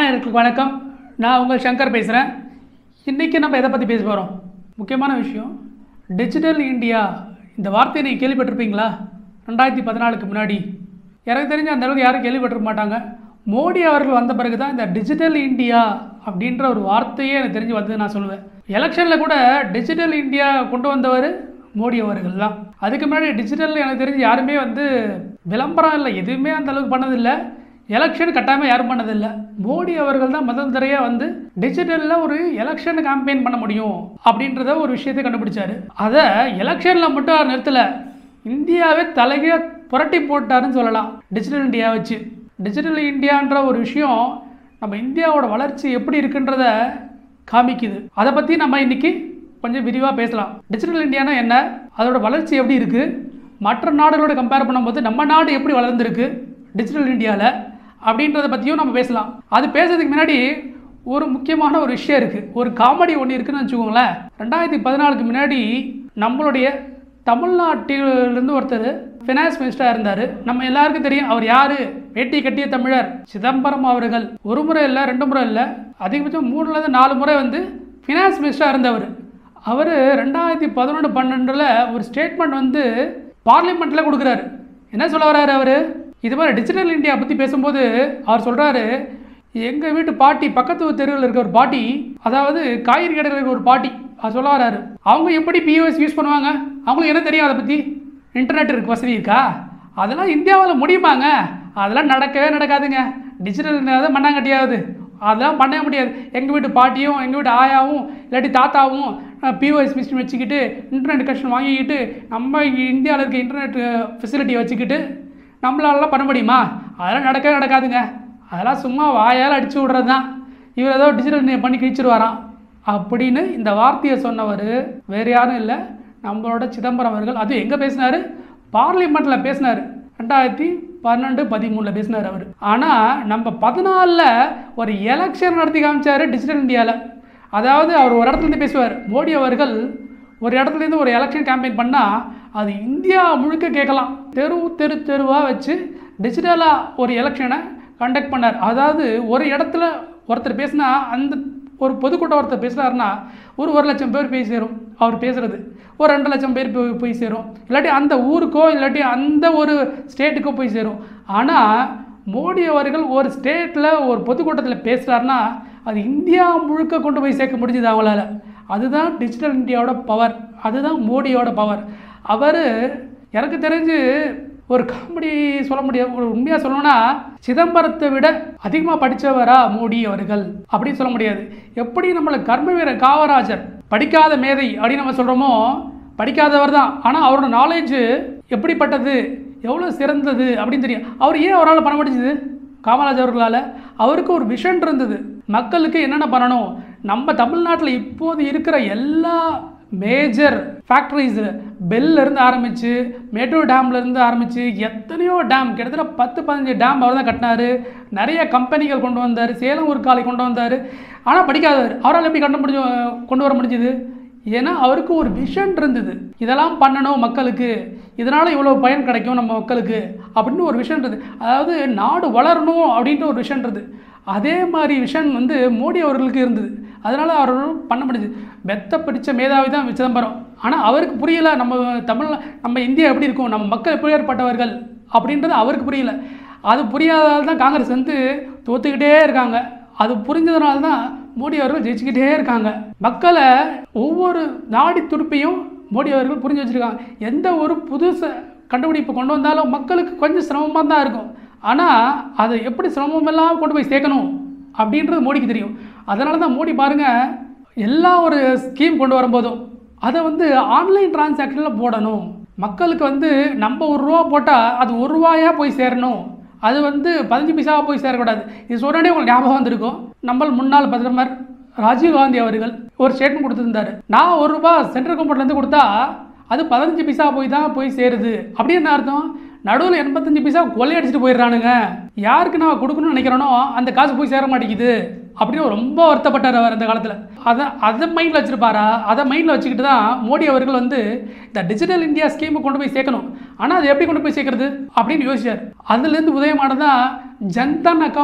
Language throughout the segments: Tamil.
எனக்கு வணக்கம் நான் உங்கள் சங்கர் பேசுகிறேன் இன்றைக்கி நம்ம எதை பற்றி பேச போகிறோம் முக்கியமான விஷயம் டிஜிட்டல் இந்தியா இந்த வார்த்தையை நீங்கள் கேள்விப்பட்டிருப்பீங்களா ரெண்டாயிரத்தி பதினாலுக்கு முன்னாடி எனக்கு தெரிஞ்ச அந்த அளவுக்கு யாரும் கேள்விப்பட்டிருக்க மாட்டாங்க மோடி அவர்கள் வந்த பிறகு தான் இந்த டிஜிட்டல் இந்தியா அப்படின்ற ஒரு வார்த்தையே எனக்கு தெரிஞ்சு வந்தது நான் சொல்லுவேன் எலெக்ஷனில் கூட டிஜிட்டல் இந்தியா கொண்டு வந்தவர் மோடி அவர்கள் தான் அதுக்கு முன்னாடி டிஜிட்டல் எனக்கு தெரிஞ்சு யாருமே வந்து விளம்பரம் இல்லை எதுவுமே அந்த அளவுக்கு பண்ணதில்லை எலெக்ஷன் கட்டாயமாக யாரும் பண்ணதில்லை மோடி அவர்கள் தான் முதல் தரையாக வந்து டிஜிட்டலில் ஒரு எலெக்ஷன் கேம்பெயின் பண்ண முடியும் அப்படின்றத ஒரு விஷயத்தை கண்டுபிடிச்சாரு அதை எலெக்ஷனில் மட்டும் அவர் நிறுத்தலை இந்தியாவே தலைகீழ புரட்டி போட்டாருன்னு சொல்லலாம் டிஜிட்டல் இந்தியா வச்சு டிஜிட்டல் இந்தியான்ற ஒரு விஷயம் நம்ம இந்தியாவோட வளர்ச்சி எப்படி இருக்குன்றத காமிக்குது அதை பற்றி நம்ம இன்னைக்கு கொஞ்சம் விரிவாக பேசலாம் டிஜிட்டல் இந்தியானா என்ன அதோட வளர்ச்சி எப்படி இருக்குது மற்ற நாடுகளோட கம்பேர் பண்ணும்போது நம்ம நாடு எப்படி வளர்ந்துருக்கு டிஜிட்டல் இந்தியாவில் அப்படின்றத பற்றியும் நம்ம பேசலாம் அது பேசுறதுக்கு முன்னாடி ஒரு முக்கியமான ஒரு விஷயம் இருக்குது ஒரு காமெடி ஒன்று இருக்குன்னு வச்சுக்கோங்களேன் ரெண்டாயிரத்தி பதினாலுக்கு முன்னாடி நம்மளுடைய தமிழ்நாட்டிலிருந்து ஒருத்தர் ஃபினான்ஸ் மினிஸ்டராக இருந்தார் நம்ம எல்லாருக்கும் தெரியும் அவர் யார் வேட்டி கட்டிய தமிழர் சிதம்பரம் அவர்கள் ஒரு முறை இல்லை ரெண்டு முறை இல்லை அதிகபட்சம் மூணுலேருந்து நாலு முறை வந்து ஃபினான்ஸ் மினிஸ்டராக இருந்தவர் அவர் ரெண்டாயிரத்தி பதினொன்று பன்னெண்டில் ஒரு ஸ்டேட்மெண்ட் வந்து பார்லிமெண்ட்டில் கொடுக்குறாரு என்ன சொல்ல வர்றாரு அவர் இது மாதிரி டிஜிட்டல் இந்தியா பற்றி பேசும்போது அவர் சொல்கிறாரு எங்கள் வீட்டு பாட்டி பக்கத்து தெருவில் இருக்க ஒரு பாட்டி அதாவது காய்கறி கடையில் இருக்க ஒரு பாட்டி அவர் சொல்ல வராரு அவங்க எப்படி பிஓஎஸ் யூஸ் பண்ணுவாங்க அவங்களுக்கு என்ன தெரியும் அதை பற்றி இன்டர்நெட் இருக்கு வசதி இருக்கா அதெல்லாம் இந்தியாவில் முடியுமாங்க அதெல்லாம் நடக்கவே நடக்காதுங்க டிஜிட்டல் தான் மண்ணாங்கட்டியாவது அதெல்லாம் பண்ணவே முடியாது எங்கள் வீட்டு பாட்டியும் எங்கள் வீட்டு ஆயாவும் இல்லாட்டி தாத்தாவும் பிஓஎஸ் மிஷின் வச்சுக்கிட்டு இன்டர்நெட் கனெக்ஷன் வாங்கிக்கிட்டு நம்ம இந்தியாவில் இருக்க இன்டர்நெட் ஃபெசிலிட்டியை வச்சுக்கிட்டு நம்மளாலலாம் பண்ண முடியுமா அதெல்லாம் நடக்கவே நடக்காதுங்க அதெல்லாம் சும்மா வாயால் அடிச்சு விட்றது தான் இவர் ஏதோ டிஜிட்டல் பண்ணி கிழிச்சிருவாராம் அப்படின்னு இந்த வார்த்தையை சொன்னவர் வேறு யாரும் இல்லை நம்மளோட சிதம்பரம் அவர்கள் அதுவும் எங்கே பேசினார் பார்லிமெண்ட்டில் பேசினார் ரெண்டாயிரத்தி பன்னெண்டு பதிமூணில் பேசினார் அவர் ஆனால் நம்ம பதினாலில் ஒரு எலெக்ஷன் நடத்தி காமிச்சார் டிஜிட்டல் இந்தியாவில் அதாவது அவர் ஒரு இடத்துலேருந்து பேசுவார் மோடி அவர்கள் ஒரு இடத்துலேருந்து ஒரு எலெக்ஷன் கேம்பெயின் பண்ணால் அது இந்தியா முழுக்க கேட்கலாம் தெரு தெரு தெருவாக வச்சு டிஜிட்டலாக ஒரு எலெக்ஷனை கண்டக்ட் பண்ணார் அதாவது ஒரு இடத்துல ஒருத்தர் பேசினா அந்த ஒரு பொதுக்கூட்டம் ஒருத்தர் பேசுகிறாருன்னா ஒரு ஒரு லட்சம் பேர் போய் சேரும் அவர் பேசுகிறது ஒரு ரெண்டு லட்சம் பேர் போய் போய் சேரும் இல்லாட்டி அந்த ஊருக்கோ இல்லாட்டி அந்த ஒரு ஸ்டேட்டுக்கோ போய் சேரும் ஆனால் மோடி அவர்கள் ஒரு ஸ்டேட்டில் ஒரு பொதுக்கூட்டத்தில் பேசுகிறாருன்னா அது இந்தியா முழுக்க கொண்டு போய் சேர்க்க முடிஞ்சுது அவங்களால அதுதான் டிஜிட்டல் இந்தியாவோட பவர் அதுதான் மோடியோட பவர் அவர் எனக்கு தெரிஞ்சு ஒரு காமெடி சொல்ல முடியாது ஒரு உண்மையாக சொல்லணும்னா சிதம்பரத்தை விட அதிகமாக படித்தவரா மோடி அவர்கள் அப்படின்னு சொல்ல முடியாது எப்படி நம்மளை கர்ம வீரர் காமராஜர் படிக்காத மேதை அப்படின்னு நம்ம சொல்கிறோமோ படிக்காதவர் தான் ஆனால் அவரோட நாலேஜ் எப்படிப்பட்டது எவ்வளோ சிறந்தது அப்படின்னு தெரியும் அவர் ஏன் அவரால் பண்ண முடிஞ்சுது காமராஜ் அவர்களால் அவருக்கு ஒரு விஷன் இருந்தது மக்களுக்கு என்னென்ன பண்ணணும் நம்ம தமிழ்நாட்டில் இப்போது இருக்கிற எல்லா மேஜர் ஃபேக்ட்ரிஸ் பெல்லேருந்து ஆரம்பித்து மேட்டூர் டேம்லேருந்து ஆரம்பித்து எத்தனையோ டேம் கிட்டத்தட்ட பத்து பதினஞ்சு டேம் அவர் தான் கட்டினார் நிறைய கம்பெனிகள் கொண்டு வந்தார் சேலம் ஒரு காலை கொண்டு வந்தார் ஆனால் படிக்காதவர் அவரால் எப்படி கண்டு முடிஞ்சு கொண்டு வர முடிஞ்சுது ஏன்னா அவருக்கு ஒரு விஷன் இருந்தது இதெல்லாம் பண்ணணும் மக்களுக்கு இதனால் இவ்வளோ பயன் கிடைக்கும் நம்ம மக்களுக்கு அப்படின்னு ஒரு விஷன் இருந்தது அதாவது நாடு வளரணும் அப்படின்ட்டு ஒரு விஷன் இருந்தது அதே மாதிரி விஷன் வந்து மோடி அவர்களுக்கு இருந்தது அதனால் அவர்கள் பண்ண முடிஞ்சது மெத்த பிடிச்ச மேதாவி தான் சிதம்பரம் ஆனால் அவருக்கு புரியல நம்ம தமிழ் நம்ம இந்தியா எப்படி இருக்கும் நம்ம மக்கள் எப்படி ஏற்பட்டவர்கள் அப்படின்றது அவருக்கு புரியல அது புரியாததால் தான் காங்கிரஸ் வந்து தோத்துக்கிட்டே இருக்காங்க அது புரிஞ்சதுனால தான் மோடி அவர்கள் ஜெயிச்சுக்கிட்டே இருக்காங்க மக்களை ஒவ்வொரு நாடி துடுப்பையும் மோடி அவர்கள் புரிஞ்சு வச்சுருக்காங்க எந்த ஒரு புதுசு கண்டுபிடிப்பு கொண்டு வந்தாலும் மக்களுக்கு கொஞ்சம் சிரமமாக தான் இருக்கும் ஆனால் அதை எப்படி சிரமமெல்லாம் கொண்டு போய் சேர்க்கணும் அப்படின்றது மோடிக்கு தெரியும் அதனால தான் மோடி பாருங்கள் எல்லா ஒரு ஸ்கீம் கொண்டு வரும்போதும் அதை வந்து ஆன்லைன் டிரான்சாக்ஷனில் போடணும் மக்களுக்கு வந்து நம்ம ஒரு ரூபா போட்டால் அது ஒரு ரூபாயாக போய் சேரணும் அது வந்து பதினஞ்சு பைசாவாக போய் சேரக்கூடாது இது சொன்னே உங்களுக்கு ஞாபகம் வந்திருக்கும் நம்ம முன்னாள் பிரதமர் ராஜீவ்காந்தி அவர்கள் ஒரு ஸ்டேட்மெண்ட் கொடுத்துருந்தாரு நான் ஒரு ரூபா சென்ட்ரல் கவர்மெண்ட்லேருந்து கொடுத்தா அது பதினஞ்சு பைசா போய் தான் போய் சேருது அப்படி என்ன அர்த்தம் நடுவில் எண்பத்தஞ்சு பைசா கொள்ளையடிச்சிட்டு போயிடுறானுங்க யாருக்கு நான் கொடுக்கணும்னு நினைக்கிறேனோ அந்த காசு போய் சேர மாட்டேங்குது அப்படின்னு ரொம்ப வருத்தப்பட்டார் அவர் அந்த காலத்தில் அதை அதை மைண்டில் வச்சுருப்பாரா அதை மைண்டில் வச்சுக்கிட்டு தான் மோடி அவர்கள் வந்து இந்த டிஜிட்டல் இந்தியா ஸ்கீமை கொண்டு போய் சேர்க்கணும் ஆனால் அது எப்படி கொண்டு போய் சேர்க்கறது அப்படின்னு யோசிச்சார் அதுலேருந்து உதயமானதான் ஜன்தன் அக்கவுண்ட்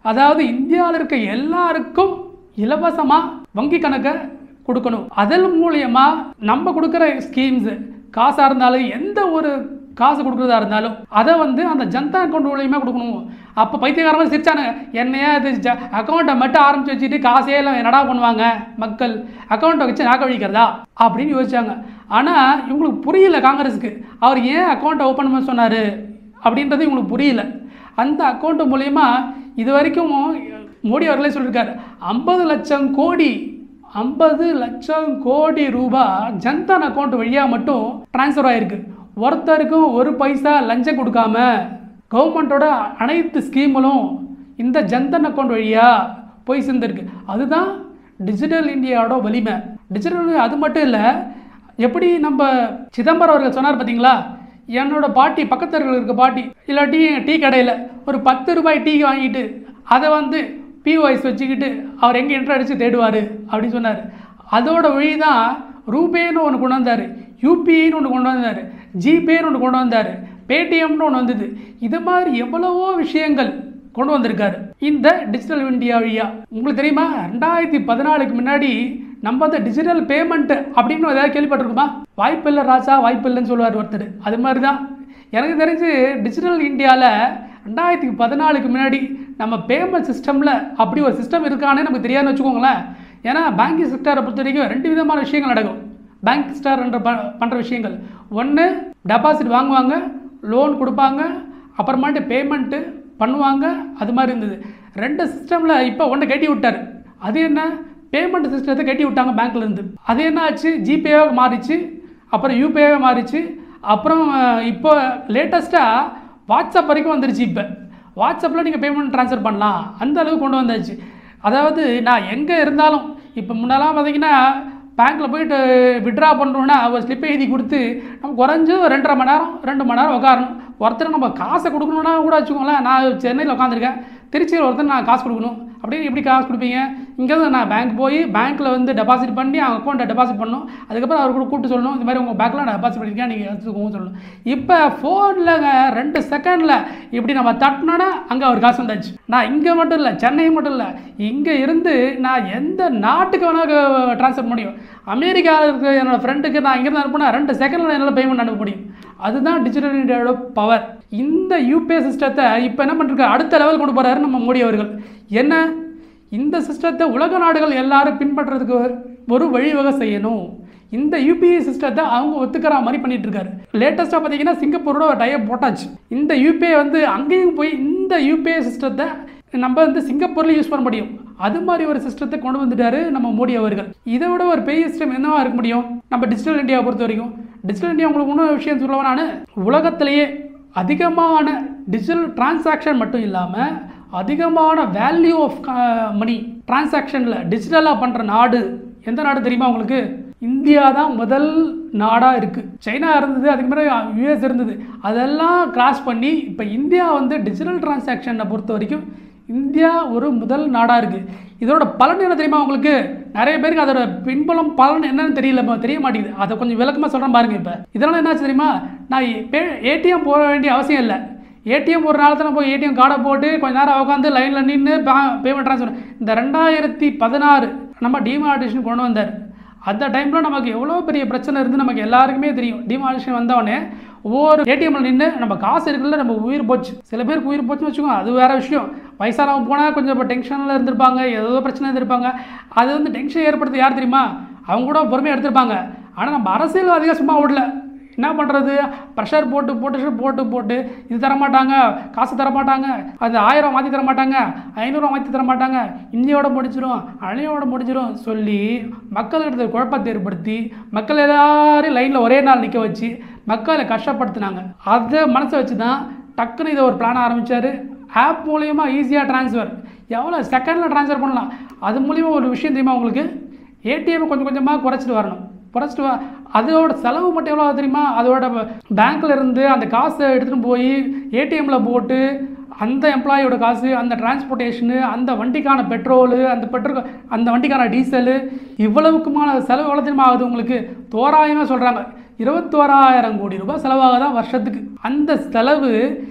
அதாவது இந்தியாவில் இருக்க எல்லாருக்கும் இலவசமாக வங்கி கணக்கை கொடுக்கணும் அதன் மூலியமா நம்ம கொடுக்குற ஸ்கீம்ஸ் காசாக இருந்தாலும் எந்த ஒரு காசு கொடுக்குறதா இருந்தாலும் அதை வந்து அந்த ஜனதா அக்கௌண்ட் மூலியமாக கொடுக்கணும் அப்போ பைத்தியக்காரமாக சிரிச்சானுங்க என்னையா இது அக்கௌண்ட்டை மட்டும் ஆரம்பிச்சு வச்சுட்டு காசே எல்லாம் என்னடா பண்ணுவாங்க மக்கள் அக்கௌண்ட்டை வச்சு நாக்க வழிக்கிறதா அப்படின்னு யோசிச்சாங்க ஆனால் இவங்களுக்கு புரியல காங்கிரஸுக்கு அவர் ஏன் அக்கௌண்ட்டை ஓப்பன் பண்ண சொன்னார் அப்படின்றது இவங்களுக்கு புரியல அந்த அக்கௌண்ட் மூலயமா இது வரைக்கும் மோடி அவர்களே சொல்லியிருக்காரு ஐம்பது லட்சம் கோடி ஐம்பது லட்சம் கோடி ரூபாய் ஜன்தன் அக்கௌண்ட் வழியாக மட்டும் ட்ரான்ஸ்ஃபர் ஆயிருக்கு ஒருத்தருக்கும் ஒரு பைசா லஞ்சம் கொடுக்காம கவர்மெண்ட்டோட அனைத்து ஸ்கீம்களும் இந்த ஜன்தன் அக்கௌண்ட் வழியாக போய் சேர்ந்துருக்கு அதுதான் டிஜிட்டல் இந்தியாவோட வலிமை டிஜிட்டல் அது மட்டும் இல்லை எப்படி நம்ம சிதம்பரம் அவர்கள் சொன்னார் பார்த்தீங்களா என்னோட பாட்டி பக்கத்தில் இருக்க பாட்டி இல்லாட்டி டீ கடையில் ஒரு பத்து ரூபாய் டீ வாங்கிட்டு அதை வந்து பிஓஎஸ் வச்சுக்கிட்டு அவர் எங்கே என்ட்ரு அடித்து தேடுவார் அப்படின்னு சொன்னார் அதோட வழி தான் ரூபேன்னு ஒன்று கொண்டு வந்தார் யூபிஐன்னு ஒன்று கொண்டு வந்தார் ஜிபேன்னு ஒன்று கொண்டு வந்தார் பேடிஎம்னு ஒன்று வந்தது இது மாதிரி எவ்வளவோ விஷயங்கள் கொண்டு வந்திருக்காரு இந்த டிஜிட்டல் இந்தியா வழியா உங்களுக்கு தெரியுமா ரெண்டாயிரத்தி பதினாலுக்கு முன்னாடி நம்ம அந்த டிஜிட்டல் பேமெண்ட் அப்படின்னு ஏதாவது கேள்விப்பட்டிருக்குமா வாய்ப்பு இல்லை ராஜா வாய்ப்பு இல்லைன்னு சொல்லுவார் ஒருத்தர் அது மாதிரி தான் எனக்கு தெரிஞ்சு டிஜிட்டல் இந்தியாவில் ரெண்டாயிரத்தி பதினாலுக்கு முன்னாடி நம்ம பேமெண்ட் சிஸ்டமில் அப்படி ஒரு சிஸ்டம் இருக்கானே நமக்கு தெரியாதுன்னு வச்சுக்கோங்களேன் ஏன்னா பேங்கிங் செக்டரை பொறுத்த வரைக்கும் ரெண்டு விதமான விஷயங்கள் நடக்கும் பேங்க் ஸ்டார் என்ற ப பண்ணுற விஷயங்கள் ஒன்று டெபாசிட் வாங்குவாங்க லோன் கொடுப்பாங்க அப்புறமாட்டு பேமெண்ட்டு பண்ணுவாங்க அது மாதிரி இருந்தது ரெண்டு சிஸ்டமில் இப்போ ஒன்று கட்டி விட்டார் அது என்ன பேமெண்ட் சிஸ்டத்தை கட்டி விட்டாங்க பேங்க்ல இருந்து அது என்ன ஆச்சு ஜிபேவாக மாறிச்சு அப்புறம் யூபிஐவாக மாறிச்சு அப்புறம் அஹ், இப்போ லேட்டஸ்ட்டாக வாட்ஸ்அப் வரைக்கும் வந்துருச்சு இப்போ வாட்ஸ்அப்பில் நீங்கள் பேமெண்ட் ட்ரான்ஸ்ஃபர் பண்ணலாம் அந்த அளவுக்கு கொண்டு வந்தாச்சு அதாவது நான் எங்கே இருந்தாலும் இப்போ முன்னெல்லாம் பார்த்தீங்கன்னா பேங்க்கில் போயிட்டு விட்ரா பண்ணுறோன்னா ஒரு ஸ்லிப்பை எழுதி கொடுத்து நம்ம குறைஞ்சு ஒரு ரெண்டரை மணி நேரம் ரெண்டு மணி நேரம் உட்காரணும் ஒருத்தர் நம்ம காசை கொடுக்கணுன்னா கூட வச்சுக்கோங்களேன் நான் சென்னையில் உட்காந்துருக்கேன் திருச்சியில் ஒருத்தர் நான் காசு கொடுக்கணும் அப்படின்னு எப்படி காசு கொடுப்பீங்க இங்கேருந்து நான் பேங்க் போய் பேங்க்கில் வந்து டெபாசிட் பண்ணி அவங்க அக்கௌண்ட்டை டெபாசிட் பண்ணணும் அதுக்கப்புறம் அவர் கூட கூப்பிட்டு சொல்லணும் இந்த மாதிரி உங்கள் பேங்க்கில் நான் டெபாசிட் பண்ணியிருக்கேன் நீங்கள் எடுத்துக்கோங்க சொல்லணும் இப்போ ஃபோனில் ரெண்டு செகண்டில் இப்படி நம்ம தட்டினோன்னா அங்கே அவர் காசு வந்தாச்சு நான் இங்கே மட்டும் இல்லை சென்னை மட்டும் இல்லை இங்கே இருந்து நான் எந்த நாட்டுக்கு வேணால் ட்ரான்ஸ்ஃபர் முடியும் அமெரிக்காவில் இருக்க என்னோட ஃப்ரெண்டுக்கு நான் இங்கேருந்து அனுப்புனா ரெண்டு செகண்டில் என்னால் பேமெண்ட் அனுப்ப முடியும் அதுதான் டிஜிட்டல் இந்தியாவோட பவர் இந்த யூபிஐ சிஸ்டத்தை இப்போ என்ன பண்ணிருக்காரு அடுத்த லெவல் கொண்டு போகிறாரு நம்ம மோடி அவர்கள் என்ன இந்த சிஸ்டத்தை உலக நாடுகள் எல்லாரும் பின்பற்றுறதுக்கு ஒரு- ஒரு வழிவகை செய்யணும் இந்த யூபிஐ சிஸ்டத்தை அவங்க ஒத்துக்கிற மாதிரி பண்ணிட்டு இருக்காரு லேட்டஸ்ட்டாக பார்த்தீங்கன்னா சிங்கப்பூரோட ஒரு டைப் போட்டாச்சு இந்த யூபிஐ வந்து அங்கேயும் போய் இந்த யூபிஐ சிஸ்டத்தை நம்ம வந்து சிங்கப்பூர்ல யூஸ் பண்ண முடியும் அது மாதிரி ஒரு சிஸ்டத்தை கொண்டு வந்துட்டாரு நம்ம மோடி அவர்கள் இதை விட ஒரு பெரிய சிஸ்டம் என்னவா இருக்க முடியும் நம்ம டிஜிட்டல் இந்தியாவை பொறுத்த வரைக்கும் டிஜிட்டல் இந்தியா உங்களுக்கு இன்னொரு விஷயம் சொல்லுவேன் நான் உலகத்திலேயே அதிகமான டிஜிட்டல் டிரான்சாக்ஷன் மட்டும் இல்லாமல் அதிகமான வேல்யூ ஆஃப் மணி டிரான்சாக்ஷனில் டிஜிட்டலாக பண்ணுற நாடு எந்த நாடு தெரியுமா உங்களுக்கு இந்தியா தான் முதல் நாடாக இருக்குது சைனா இருந்தது அதுக்கு முன்னாடி யூஎஸ் இருந்தது அதெல்லாம் கிராஸ் பண்ணி இப்போ இந்தியா வந்து டிஜிட்டல் டிரான்சாக்ஷனை பொறுத்த வரைக்கும் இந்தியா ஒரு முதல் நாடாக இருக்குது இதோட பலன் என்ன தெரியுமா உங்களுக்கு நிறைய பேருக்கு அதோட பின்புலம் பலன் என்னன்னு தெரியல இப்ப தெரிய மாட்டேங்குது அதை கொஞ்சம் விளக்கமாக சொல்கிறேன் பாருங்க இப்போ இதனால் என்னாச்சு தெரியுமா நான் ஏடிஎம் போக வேண்டிய அவசியம் இல்லை ஏடிஎம் ஒரு நாளத்தில் போய் ஏடிஎம் கார்டை போட்டு கொஞ்ச நேரம் உட்காந்து லைனில் நின்று பேமெண்ட் ட்ரான்ஸ்ஃபர் இந்த ரெண்டாயிரத்தி பதினாறு நம்ம டிமார்டேஷன் கொண்டு வந்தார் அந்த டைமில் நமக்கு எவ்வளோ பெரிய பிரச்சனை இருந்து நமக்கு எல்லாருக்குமே தெரியும் டிமார்டேஷன் வந்தவொடனே ஒவ்வொரு ஏடிஎம்ல நின்று நம்ம காசு இருக்குல்ல நம்ம உயிர் போச்சு சில பேருக்கு உயிர் போச்சுன்னு வச்சுக்கோங்க அது வேற விஷயம் வயசானவங்க போனால் கொஞ்சம் இப்போ டென்ஷனில் இருந்திருப்பாங்க ஏதோ பிரச்சனை இருந்திருப்பாங்க அது வந்து டென்ஷன் ஏற்படுறது யார் தெரியுமா அவங்க கூட பொறுமையாக எடுத்திருப்பாங்க ஆனால் நம்ம அரசியல்வாதிகள் சும்மா விடல என்ன பண்ணுறது ப்ரெஷர் போட்டு போட்டு போட்டு போட்டு இது தர மாட்டாங்க காசு தர மாட்டாங்க அது ஆயிரம் மாற்றி தர மாட்டாங்க ஐநூறுரூவா மாற்றி தர மாட்டாங்க இன்னையோட முடிச்சிரும் அணையோட முடிச்சிரும் சொல்லி மக்கள்கிட்ட குழப்பத்தை ஏற்படுத்தி மக்கள் எல்லாரையும் லைனில் ஒரே நாள் நிற்க வச்சு மக்களை கஷ்டப்படுத்தினாங்க அதை மனசை வச்சு தான் டக்குன்னு இதை ஒரு பிளான் ஆரம்பித்தார் ஆப் மூலயமா ஈஸியாக ட்ரான்ஸ்ஃபர் எவ்வளோ செகண்டில் ட்ரான்ஸ்ஃபர் பண்ணலாம் அது மூலிமா ஒரு விஷயம் தெரியுமா உங்களுக்கு ஏடிஎம் கொஞ்சம் கொஞ்சமாக குறைச்சிட்டு வரணும் குறைச்சிட்டு வா அதோட செலவு மட்டும் எவ்வளோ ஆகுது தெரியுமா அதோட பேங்க்கில் இருந்து அந்த காசை எடுத்துகிட்டு போய் ஏடிஎம்மில் போட்டு அந்த எம்ப்ளாயியோட காசு அந்த டிரான்ஸ்போர்ட்டேஷனு அந்த வண்டிக்கான பெட்ரோலு அந்த பெட்ரோல் அந்த வண்டிக்கான டீசலு இவ்வளவுக்குமான செலவு எவ்வளோ தெரியுமா ஆகுது உங்களுக்கு தோராயமாக சொல்கிறாங்க இருபத்தோராயிரம் கோடி ரூபாய் செலவாக தான் வருஷத்துக்கு அந்த செலவு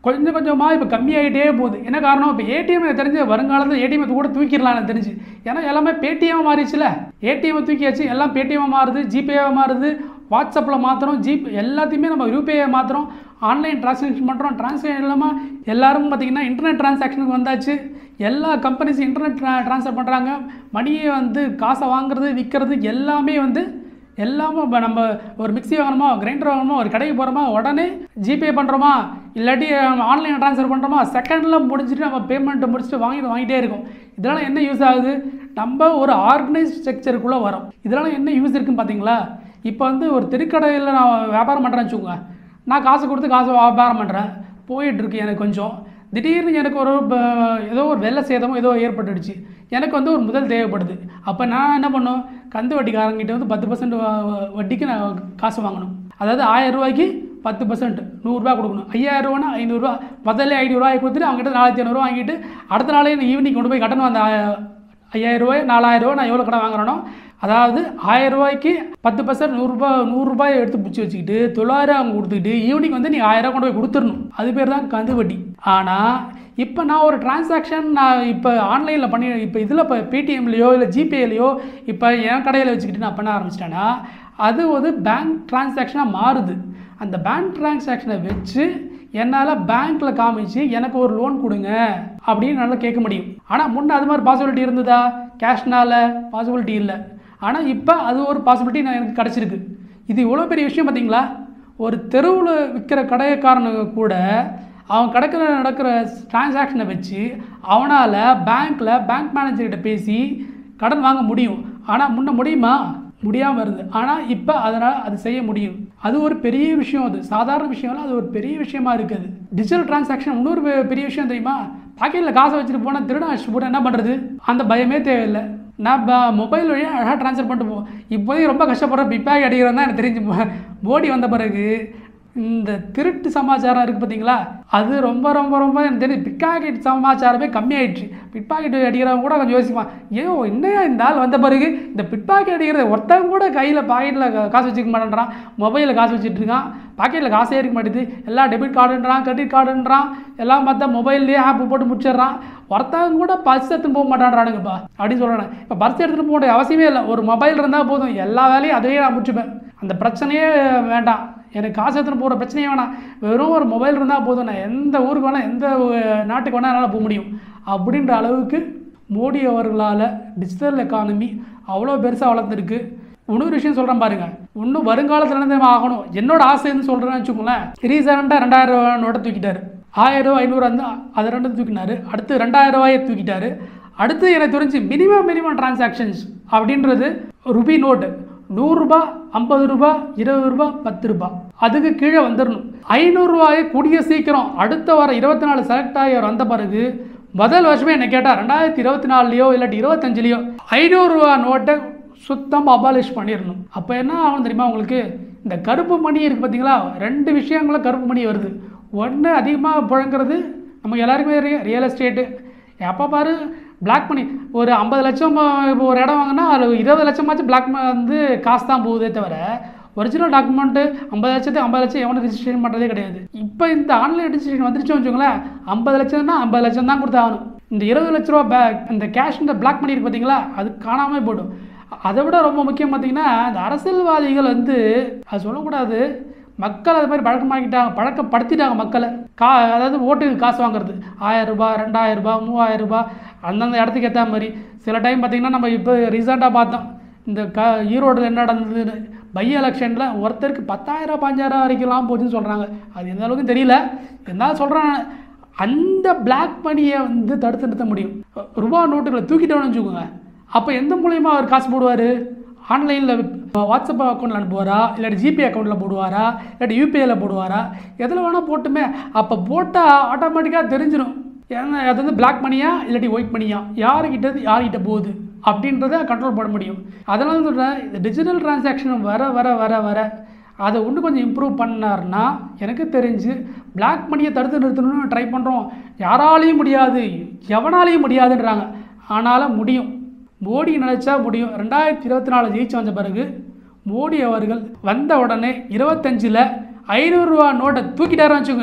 கொஞ்சம் கொஞ்சமாக இப்போ கம்மியாகிட்டே போகுது என்ன காரணம் இப்போ ஏடிஎம் எனக்கு தெரிஞ்சு வருங்காலத்தில் ஏடிஎம் கூட தூக்கிடலாம் எனக்கு தெரிஞ்சு ஏன்னா எல்லாமே பேடிஎம் மாறிடுச்சுல ஏடிஎம் தூக்கியாச்சு எல்லாம் பேடிஎம் மாறுது ஜிபேவாக மாறுது வாட்ஸ்அப்பில் மாற்றுறோம் ஜிபே எல்லாத்தையுமே நம்ம யூபிஐ மாற்றுறோம் ஆன்லைன் டிரான்சாக்ஷன் பண்ணுறோம் டிரான்சாக்ஷன் இல்லாமல் எல்லாரும் பார்த்திங்கன்னா இன்டர்நெட் டிரான்சாக்ஷனுக்கு வந்தாச்சு எல்லா கம்பெனிஸும் இன்டர்நெட் ட்ரான்ஸ்ஃபர் பண்ணுறாங்க மணியை வந்து காசை வாங்குறது விற்கிறது எல்லாமே வந்து எல்லாமே இப்போ நம்ம ஒரு மிக்ஸி வாங்கணுமா கிரைண்டர் வாங்கணுமா ஒரு கடைக்கு போகிறோமா உடனே ஜிபே பண்ணுறோமா இல்லாட்டி ஆன்லைன் ட்ரான்ஸ்ஃபர் பண்ணுறோமா செகண்டில் முடிஞ்சுட்டு நம்ம பேமெண்ட்டை முடிச்சுட்டு வாங்கிட்டு வாங்கிட்டே இருக்கோம் இதனால் என்ன யூஸ் ஆகுது நம்ம ஒரு ஆர்கனைஸ் ஸ்ட்ரக்சருக்குள்ளே வரோம் இதனால் என்ன யூஸ் இருக்குன்னு பார்த்தீங்களா இப்போ வந்து ஒரு தெருக்கடையில் நான் வியாபாரம் பண்ணுறேன்னு வச்சுக்கோங்க நான் காசு கொடுத்து காசு வியாபாரம் பண்ணுறேன் போயிட்டுருக்கு எனக்கு கொஞ்சம் திடீர்னு எனக்கு ஒரு ப- ஏதோ ஒரு வெள்ள சேதமோ ஏதோ ஏற்பட்டுடுச்சு எனக்கு வந்து ஒரு முதல் தேவைப்படுது அப்போ நான் என்ன பண்ணும் கந்து வட்டிக்காரங்கிட்ட வந்து பத்து பர்சன்ட் வட்டிக்கு நான் காசு வாங்கணும் அதாவது ஆயிரம் ரூபாய்க்கு பத்து பர்சன்ட் நூறுரூவா கொடுக்கணும் ஐயாயிரம் ரூபானா ஐநூறுரூவா முதல்ல ஐநூறுரூவாய் கொடுத்துட்டு அவங்ககிட்ட நாலாயிரத்தி ஐநூறுரூவா வாங்கிட்டு அடுத்த நாளே ஈவினிங் கொண்டு போய் கட்டணும் அந்த ஆ- ஐயாயிரம் ரூபாய் நாலாயிரம் ரூபாய் நான் எவ்வளோ கடன் வாங்குறேனோ அதாவது ஆயிரம் ரூபாய்க்கு பத்து பர்சன்ட் நூறுரூபா நூறுரூபாய் எடுத்து பிடிச்சி வச்சுக்கிட்டு தொள்ளாயிரம் அவங்க கொடுத்துக்கிட்டு ஈவினிங் வந்து நீ ஆயிரம் கொண்டு போய் கொடுத்துடணும் அது பேர் தான் கந்து வட்டி ஆனால் இப்போ நான் ஒரு டிரான்சாக்ஷன் நான் இப்போ ஆன்லைனில் பண்ணி இப்போ இதில் இப்போ பேடிஎம்லையோ இல்லை ஜிபேலையோ இப்போ என் கடையில் வச்சுக்கிட்டு நான் பண்ண ஆரம்பிச்சிட்டேன்னா அது ஒரு பேங்க் டிரான்சாக்ஷனாக மாறுது அந்த பேங்க் டிரான்சாக்ஷனை வச்சு என்னால் பேங்க்கில் காமிச்சு எனக்கு ஒரு லோன் கொடுங்க அப்படின்னு நல்லா கேட்க முடியும் ஆனால் முன்ன அது மாதிரி பாசிபிலிட்டி இருந்ததா கேஷ்னால பாசிபிலிட்டி இல்லை ஆனால் இப்போ அது ஒரு பாசிபிலிட்டி நான் எனக்கு கிடச்சிருக்கு இது இவ்வளோ பெரிய விஷயம் பார்த்தீங்களா ஒரு தெருவில் விற்கிற கடைக்காரனுக்கு கூட அவன் கிடக்கிற நடக்கிற டிரான்சாக்ஷனை வச்சு அவனால் பேங்க்கில் பேங்க் மேனேஜர்கிட்ட பேசி கடன் வாங்க முடியும் ஆனால் முன்ன முடியுமா முடியாமல் வருது ஆனால் இப்போ அதனால் அது செய்ய முடியும் அது ஒரு பெரிய விஷயம் அது சாதாரண விஷயம் இல்லை அது ஒரு பெரிய விஷயமா இருக்குது டிஜிட்டல் டிரான்சாக்ஷன் இன்னொரு பெ- பெரிய விஷயம் தெரியுமா பாக்கெட்டில் காசை வச்சுட்டு போனால் திருடன் அடிச்சுட்டு போனால் என்ன பண்ணுறது அந்த பயமே தேவையில்லை நான் மொபைல் வழியாக அழகாக ட்ரான்ஸ்ஃபர் பண்ணிட்டு போவோம் இப்போதைக்கு ரொம்ப கஷ்டப்படுற பிப்பாக அடிக்கிறோம் தான் எனக்கு தெரிஞ்சு மோ- மோடி வந்த பிறகு இந்த திருட்டு சமாச்சாரம் இருக்குது பார்த்தீங்களா அது ரொம்ப ரொம்ப ரொம்ப எனக்கு தெரியும் பிட்பாக்கெட் சமாச்சாரமே கம்மியாயிடுச்சு பிட்பாக்கெட் அடிக்கிறவங்க கூட கொஞ்சம் யோசிப்பான் ஏன் என்னையா இந்த ஆள் வந்த பிறகு இந்த பிட்பாக்கெட் அடிக்கிறது ஒருத்தன் கூட கையில் பாக்கெட்டில் காசு வச்சுக்க மாட்டேன்றான் மொபைலில் காசு வச்சுட்டு இருக்கான் பாக்கெட்டில் காசே இருக்க மாட்டேது எல்லாம் டெபிட் கார்டுன்றான் கிரெடிட் கார்டுன்றான் எல்லாம் பார்த்தா மொபைல்லேயே ஆப் போட்டு முடிச்சிடுறான் ஒருத்தவங்க கூட பர்ஸ் எடுத்துன்னு போக மாட்டான்றானுங்கப்பா அப்படின்னு சொல்கிறேன் இப்போ பர்ஸ் எடுத்துகிட்டு போக வேண்டிய அவசியமே இல்லை ஒரு மொபைல் இருந்தால் போதும் எல்லா வேலையும் அதுவே நான் முடிச்சுப்பேன் அந்த பிரச்சனையே வேண்டாம் எனக்கு காசு எடுத்துன்னு போகிற பிரச்சனையே வேணாம் வெறும் ஒரு மொபைல் இருந்தால் போதும் நான் எந்த ஊருக்கு வேணால் எந்த அஹ், நாட்டுக்கு வேணால் என்னால் போக முடியும் அப்படின்ற அளவுக்கு மோடி அவர்களால் டிஜிட்டல் எக்கானமி அவ்வளோ பெருசாக வளர்ந்துருக்கு இன்னொரு விஷயம் சொல்கிறேன் பாருங்க இன்னும் வருங்காலத்தில் என்ன தெரியுமா ஆகணும் என்னோட ஆசைன்னு சொல்கிறேன்னு வச்சுக்கோங்களேன் ரீசெண்டாக ரெண்டாயிரம் ரூபா நோட்டை தூக்கிட்டாரு ஆயிரம் ரூபா ஐநூறு வந்து அது ரெண்டும் தூக்கினாரு அடுத்து ரெண்டாயிரம் ரூபாயை தூக்கிட்டாரு அடுத்து எனக்கு தெரிஞ்சு மினிமம் மினிமம் டிரான்சாக்ஷன்ஸ் அப்படின்றது ருபி நோட்டு நூறுரூபா ஐம்பது ரூபா இருபது ரூபா பத்து ரூபா அதுக்கு கீழே வந்துடணும் ஐநூறுரூவாயை கூடிய சீக்கிரம் அடுத்த வாரம் இருபத்தி நாலு செலக்ட் ஆகி அவர் வந்த பிறகு முதல் வருஷமே என்ன கேட்டால் ரெண்டாயிரத்தி இருபத்தி நாலுலையோ இல்லாட்டி இருபத்தஞ்சிலையோ ஐநூறுரூவா நோட்டை சுத்தமாக அபாலிஷ் பண்ணிடணும் அப்போ என்ன ஆகும் தெரியுமா உங்களுக்கு இந்த கருப்பு மணி இருக்குது பார்த்தீங்களா ரெண்டு விஷயங்கள கருப்பு மணி வருது ஒன்று அதிகமாக புழங்குறது நமக்கு எல்லாருக்குமே தெரியும் ரியல் எஸ்டேட்டு எப்போ பாரு பிளாக் மணி ஒரு ஐம்பது லட்சம் இப்போ ஒரு இடம் வாங்கினா அது இருபது லட்சமாச்சும் பிளாக் வந்து காசு தான் போகுதே தவிர ஒரிஜினல் டாக்குமெண்ட்டு ஐம்பது லட்சத்துக்கு ஐம்பது லட்சம் எவனும் ரிஜிஸ்ட்ரேஷன் பண்ணுறதே கிடையாது இப்போ இந்த ஆன்லைன் ரிஜிஸ்ட்ரேஷன் வந்துருச்சு வச்சுக்கோங்களேன் ஐம்பது லட்சம்னா ஐம்பது லட்சம் தான் கொடுத்தாகணும் இந்த இருபது லட்ச ரூபா பேக் இந்த கேஷ் இந்த பிளாக் மணி இருக்கு பார்த்தீங்களா அது காணாமல் போய்டும் அதை விட ரொம்ப முக்கியம் பார்த்தீங்கன்னா இந்த அரசியல்வாதிகள் வந்து அது சொல்லக்கூடாது மக்கள் அது மாதிரி பழக்கமாக்கிட்டாங்க பழக்கப்படுத்திட்டாங்க மக்களை கா அதாவது ஓட்டுக்கு காசு வாங்குறது ஆயிரம் ரூபாய் ரெண்டாயிரம் ரூபாய் மூவாயிரம் ரூபாய் அந்தந்த இடத்துக்கு ஏற்ற மாதிரி சில டைம் பார்த்தீங்கன்னா நம்ம இப்போ ரீசெண்டாக பார்த்தோம் இந்த க ஈரோடில் என்ன நடந்ததுன்னு பை எலெக்ஷனில் ஒருத்தருக்கு பத்தாயிரம் பாஞ்சாயிரம் வரைக்கும்லாம் போச்சுன்னு சொல்கிறாங்க அது எந்த அளவுக்கு தெரியல இருந்தாலும் சொல்கிறேன் அந்த பிளாக் மணியை வந்து தடுத்து நிறுத்த முடியும் ரூபா நோட்டுகளை தூக்கிட்டோன்னு வச்சுக்கோங்க அப்போ எந்த மூலியமா அவர் காசு போடுவார் ஆன்லைனில் வாட்ஸ்அப் அக்கௌண்ட்டில் அனுப்புவாரா இல்லாட்டி ஜிபே அக்கௌண்ட்டில் போடுவாரா இல்லாட்டி யூபிஐயில் போடுவாரா எதில் வேணால் போட்டுமே அப்போ போட்டால் ஆட்டோமேட்டிக்காக தெரிஞ்சிடும் ஏன்னா அது வந்து பிளாக் மணியா இல்லாட்டி ஒயிட் மணியா யாருக்கிட்ட இருந்து யார்கிட்ட போகுது அப்படின்றத கண்ட்ரோல் பண்ண முடியும் அதனால தான் சொல்கிறேன் இந்த டிஜிட்டல் டிரான்சாக்ஷன் வர வர வர வர அதை இன்னும் கொஞ்சம் இம்ப்ரூவ் பண்ணார்னா எனக்கு தெரிஞ்சு பிளாக் மணியை தடுத்து நிறுத்தணும்னு ட்ரை பண்ணுறோம் யாராலையும் முடியாது எவனாலையும் முடியாதுன்றாங்க ஆனாலும் முடியும் மோடி நினச்சா முடியும் ரெண்டாயிரத்தி இருபத்தி நாலு ஜெயிச்சு வந்த பிறகு மோடி அவர்கள் வந்த உடனே இருபத்தஞ்சில் ஐநூறுரூவா நோட்டை தூக்கிட்டாருன்னு வச்சுக்கோங்க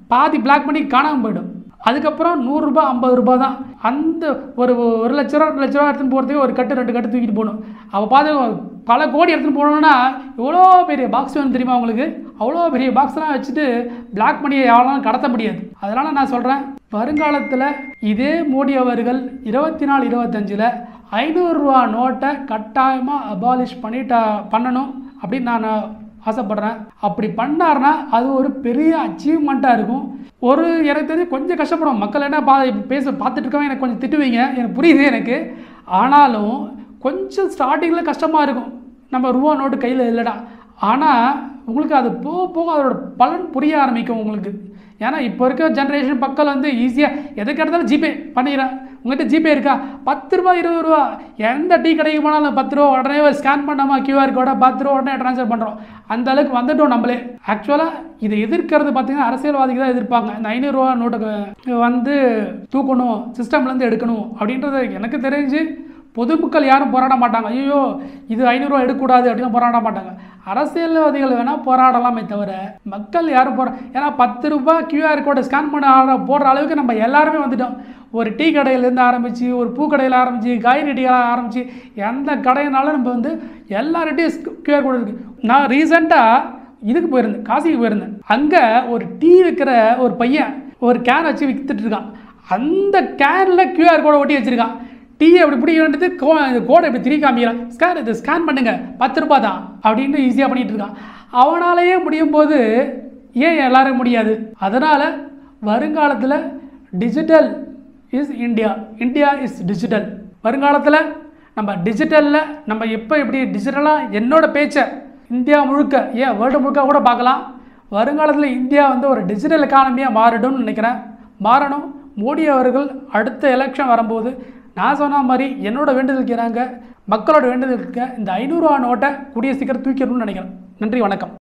பாதி பிளாக் பண்ணி காணாமல் போயிடும் அதுக்கப்புறம் நூறுரூபா ஐம்பது ரூபா தான் அந்த ஒரு ஒரு லட்ச ரூபா ரெண்டு லட்ச ரூபா எடுத்துன்னு போகிறதுக்கு ஒரு கட்டு ரெண்டு கட்டு தூக்கிட்டு போகணும் அவள் பார்த்து பல கோடி எடுத்துன்னு போகணுன்னா எவ்வளோ பெரிய பாக்ஸ் வேணும் தெரியுமா உங்களுக்கு அவ்வளோ பெரிய பாக்ஸ்லாம் வச்சுட்டு பிளாக் பண்ணியை எவ்வளோ கடத்த முடியாது அதனால் நான் சொல்கிறேன் வருங்காலத்தில் இதே மோடி அவர்கள் இருபத்தி நாலு இருபத்தஞ்சில் ஐநூறுரூவா நோட்டை கட்டாயமாக அபாலிஷ் பண்ணிட்டா பண்ணணும் அப்படின்னு நான் ஆசைப்படுறேன் அப்படி பண்ணார்னா அது ஒரு பெரிய அச்சீவ்மெண்ட்டாக இருக்கும் ஒரு எனக்கு தெரிஞ்சு கொஞ்சம் கஷ்டப்படும் மக்கள் என்ன பா பேச பார்த்துட்டு இருக்கவங்க எனக்கு கொஞ்சம் திட்டுவீங்க எனக்கு புரியுது எனக்கு ஆனாலும் கொஞ்சம் ஸ்டார்டிங்கில் கஷ்டமாக இருக்கும் நம்ம ரூபா நோட்டு கையில் இல்லைடா ஆனால் உங்களுக்கு அது போக போக அதோட பலன் புரிய ஆரம்பிக்கும் உங்களுக்கு ஏன்னா இப்போ இருக்க ஜென்ரேஷன் மக்கள் வந்து ஈஸியாக எதுக்கு எடுத்தாலும் ஜிபே பண்ணிக்கிறேன் உங்கள்கிட்ட ஜிபே இருக்கா பத்து ரூபா இருபது ரூபா எந்த டீ கடைக்கு போனாலும் பத்து ரூபா உடனே ஸ்கேன் பண்ணாமல் கியூஆர் கோடை பத்து ரூபா உடனே ட்ரான்ஸ்ஃபர் பண்ணுறோம் அந்த அளவுக்கு வந்துட்டோம் நம்மளே ஆக்சுவலாக இதை எதிர்க்கிறது பார்த்தீங்கன்னா அரசியல்வாதிகள் தான் எதிர்ப்பாங்க இந்த ஐநூறுரூவா நோட்டுக்கு வந்து தூக்கணும் சிஸ்டம்லேருந்து எடுக்கணும் அப்படின்றது எனக்கு தெரிஞ்சு பொதுமக்கள் யாரும் போராட மாட்டாங்க ஐயோ இது ஐநூறுரூவா எடுக்கக்கூடாது அப்படின்னு போராட மாட்டாங்க அரசியல்வாதிகள் வேணால் போராடலாமே தவிர மக்கள் யாரும் போரா ஏன்னா பத்து ரூபாய் கியூஆர் கோடை ஸ்கேன் பண்ண ஆட- போடுற அளவுக்கு நம்ம எல்லாருமே வந்துட்டோம் ஒரு டீ கடையிலேருந்து ஆரம்பித்து ஒரு பூ கடையில் ஆரம்பித்து காய்கறி கடையில் ஆரம்பித்து எந்த கடையினாலும் நம்ம வந்து எல்லார்கிட்டையும் கியூஆர் கோடு இருக்குது நான் ரீசெண்டாக இதுக்கு போயிருந்தேன் காசிக்கு போயிருந்தேன் அங்கே ஒரு டீ விற்கிற ஒரு பையன் ஒரு கேன் வச்சு வித்துட்டு இருக்கான் அந்த கேனில் கியூஆர் கோடை ஒட்டி வச்சிருக்கான் டீ அப்படி பிடிக்க வேண்டியது கோ கோடை இப்படி திரும்பி காமிக்கிறான் ஸ்கேன் இது ஸ்கேன் பண்ணுங்க பத்து ரூபாய் தான் அப்படின்னு ஈஸியாக பண்ணிட்டு இருக்கான் அவனாலேயே முடியும் போது ஏன் எல்லாரும் முடியாது அதனால் வருங்காலத்தில் digital is India India is digital வருங்காலத்தில் நம்ம டிஜிட்டலில் நம்ம எப்போ எப்படி டிஜிட்டலாக என்னோட பேச்சை இந்தியா முழுக்க ஏன் வேர்ல்டு முழுக்க கூட பார்க்கலாம் வருங்காலத்தில் இந்தியா வந்து ஒரு டிஜிட்டல் எக்கானமியாக மாறிடும்னு நினைக்கிறேன் மாறணும் மோடி அவர்கள் அடுத்த எலெக்ஷன் வரும்போது நான் சொன்ன மாதிரி என்னோட வேண்டுதலுக்கு இறங்க மக்களோட வேண்டுதலுக்கு இந்த ஐநூறுரூவா நோட்டை கூடிய சீக்கிரம் தூக்கிடணும்னு நினைக்கிறேன் நன்றி வணக்கம்